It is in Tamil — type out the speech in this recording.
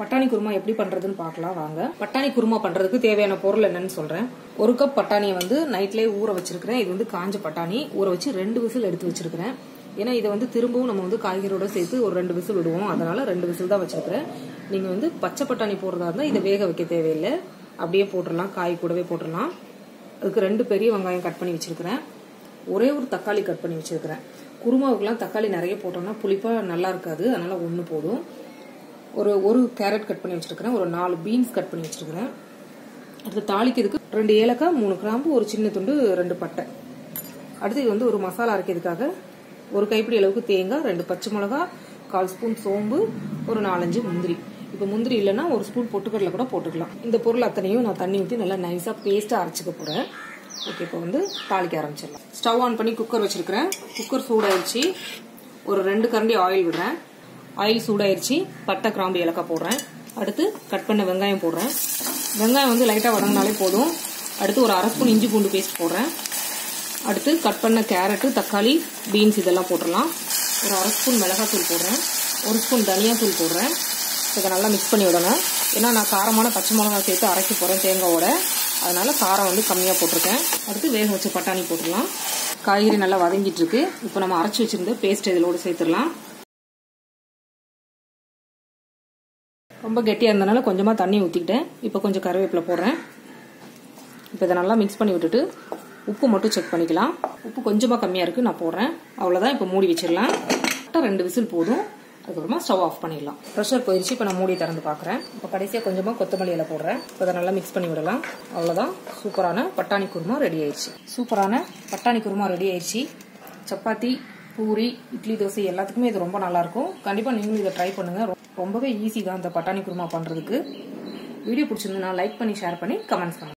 பட்டாணி குருமா எப்படி பண்றதுன்னு பார்க்கலாம் வாங்க பட்டாணி குருமா பண்றதுக்கு தேவையான பொருள் என்னன்னு சொல்றேன் ஒரு கப் பட்டாணியை வந்து நைட்லயே ஊற வச்சிருக்கிறேன் இது வந்து காஞ்ச பட்டாணி ஊற வச்சு ரெண்டு விசில் எடுத்து வச்சிருக்கிறேன் ஏன்னா இதை வந்து திரும்பவும் நம்ம வந்து காய்கறியோட சேர்த்து ஒரு ரெண்டு விசில் விடுவோம் அதனால ரெண்டு விசில் தான் வச்சிருக்கிறேன் நீங்க வந்து பச்சை பட்டாணி போடுறதா இருந்தா இதை வேக வைக்க தேவையில்லை அப்படியே போட்டுடலாம் காய் கூடவே போட்டுடலாம் அதுக்கு ரெண்டு பெரிய வெங்காயம் கட் பண்ணி வச்சிருக்கிறேன் ஒரே ஒரு தக்காளி கட் பண்ணி வச்சிருக்கிறேன் குருமாவுக்குலாம் தக்காளி நிறைய போட்டோம்னா புளிப்பா நல்லா இருக்காது அதனால ஒன்று போதும் ஒரு ஒரு கேரட் கட் பண்ணி வச்சிருக்கிறேன் ஒரு நாலு பீன்ஸ் கட் பண்ணி வச்சிருக்கிறேன் அடுத்து தாளிக்கிறதுக்கு ரெண்டு ஏலக்காய் மூணு கிராம்பு ஒரு சின்ன துண்டு ரெண்டு பட்டை அடுத்து இது வந்து ஒரு மசாலா அரைக்கிறதுக்காக ஒரு கைப்பிடி அளவுக்கு தேங்காய் ரெண்டு பச்சை மிளகா கால் ஸ்பூன் சோம்பு ஒரு நாலஞ்சு முந்திரி இப்போ முந்திரி இல்லைன்னா ஒரு ஸ்பூன் பொட்டுக்கடலை கூட போட்டுக்கலாம் இந்த பொருள் அத்தனையும் நான் தண்ணி ஊற்றி நல்லா நைஸாக பேஸ்ட்டாக அரைச்சிக்க போகிறேன் ஓகே இப்போ வந்து தாளிக்க ஆரம்பிச்சிடலாம் ஸ்டவ் ஆன் பண்ணி குக்கர் வச்சிருக்கிறேன் குக்கர் சூடாயிருச்சு ஒரு ரெண்டு கரண்டி ஆயில் விடுறேன் ஆயில் சூடாயிருச்சு பட்டை கிராம்பு ஏலக்காய் போடுறேன் அடுத்து கட் பண்ண வெங்காயம் போடுறேன் வெங்காயம் வந்து லைட்டாக வதங்கினாலே போதும் அடுத்து ஒரு அரை ஸ்பூன் இஞ்சி பூண்டு பேஸ்ட் போடுறேன் அடுத்து கட் பண்ண கேரட்டு தக்காளி பீன்ஸ் இதெல்லாம் போட்டுடலாம் ஒரு அரை ஸ்பூன் மிளகாத்தூள் போடுறேன் ஒரு ஸ்பூன் தனியாத்தூள் போடுறேன் இதை நல்லா மிக்ஸ் பண்ணி விடணும் ஏன்னா நான் காரமான பச்சை மிளகா சேர்த்து அரைக்க போகிறேன் தேங்காவோட அதனால காரம் வந்து கம்மியாக போட்டிருக்கேன் அடுத்து வேக வச்ச பட்டாணி போட்டுடலாம் காய்கறி நல்லா வதங்கிட்டு இருக்கு இப்போ நம்ம அரைச்சி வச்சிருந்த பேஸ்ட் இதோட சேர்த்துடலாம் ரொம்ப கெட்டியாக இருந்தனால கொஞ்சமாக தண்ணி ஊற்றிக்கிட்டேன் இப்போ கொஞ்சம் கருவேப்பிலை போடுறேன் இப்போ இதை நல்லா மிக்ஸ் பண்ணி விட்டுட்டு உப்பு மட்டும் செக் பண்ணிக்கலாம் உப்பு கொஞ்சமாக கம்மியாக இருக்குது நான் போடுறேன் அவ்வளோதான் இப்போ மூடி வச்சிடலாம் ரெண்டு விசில் போதும் அதுக்கப்புறமா ஸ்டவ் ஆஃப் பண்ணிடலாம் ப்ரெஷர் போயிடுச்சு இப்போ நான் மூடி திறந்து பார்க்குறேன் இப்போ கடைசியாக கொஞ்சமாக கொத்தமல்லி இலை போடுறேன் இப்போ அதை நல்லா மிக்ஸ் பண்ணி விடலாம் அவ்வளோதான் சூப்பரான பட்டாணி குருமா ரெடி ஆயிடுச்சு சூப்பரான பட்டாணி குருமா ரெடி ஆயிடுச்சு சப்பாத்தி பூரி இட்லி தோசை எல்லாத்துக்குமே இது ரொம்ப நல்லா இருக்கும் கண்டிப்பாக நீங்களும் இதை ட்ரை பண்ணுங்க ரொம்பவே ஈஸி தான் இந்த பட்டாணி குருமா பண்ணுறதுக்கு வீடியோ பிடிச்சிருந்ததுன்னா லைக் பண்ணி ஷேர் பண்ணி கமெண்ட்ஸ் பண்ணுங்க